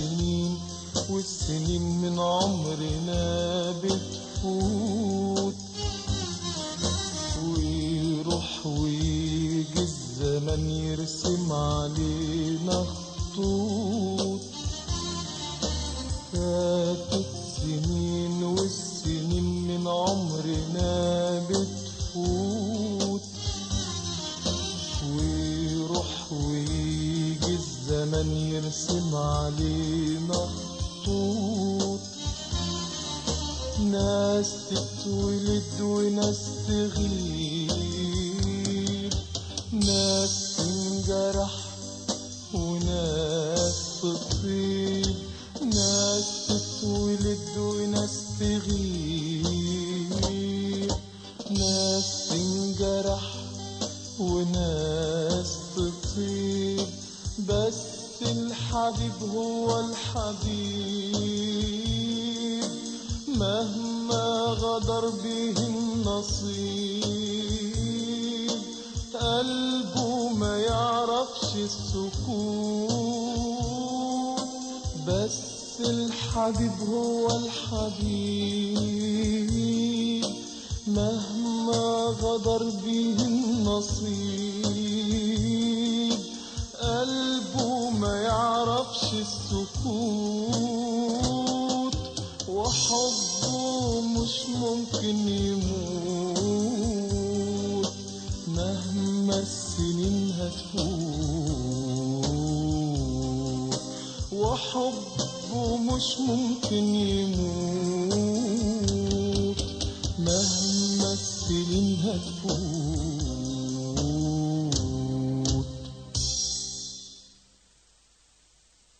السنين والسنين من عمرنا بتفوت ويروح ويجي الزمن يرسم علينا خطوط فاتت سنين والسنين من عمرنا بتفوت ويروح ويجي الزمن يرسم علينا خطوط ناس تتولد وناس تغيب ناس تنجرح وناس تطيب ناس تتولد وناس تغيب ناس تنجرح وناس تطيب بس الحبيب هو الحبيب مهما غدر به النصيب قلبه ما يعرفش السكوت بس الحبيب هو الحبيب مهما غدر به النصيب قلبه ما يعرفش السكوت وحبه مش ممكن يموت مهما السنين هتفوت وحبه مش ممكن يموت مهما السنين هتفوت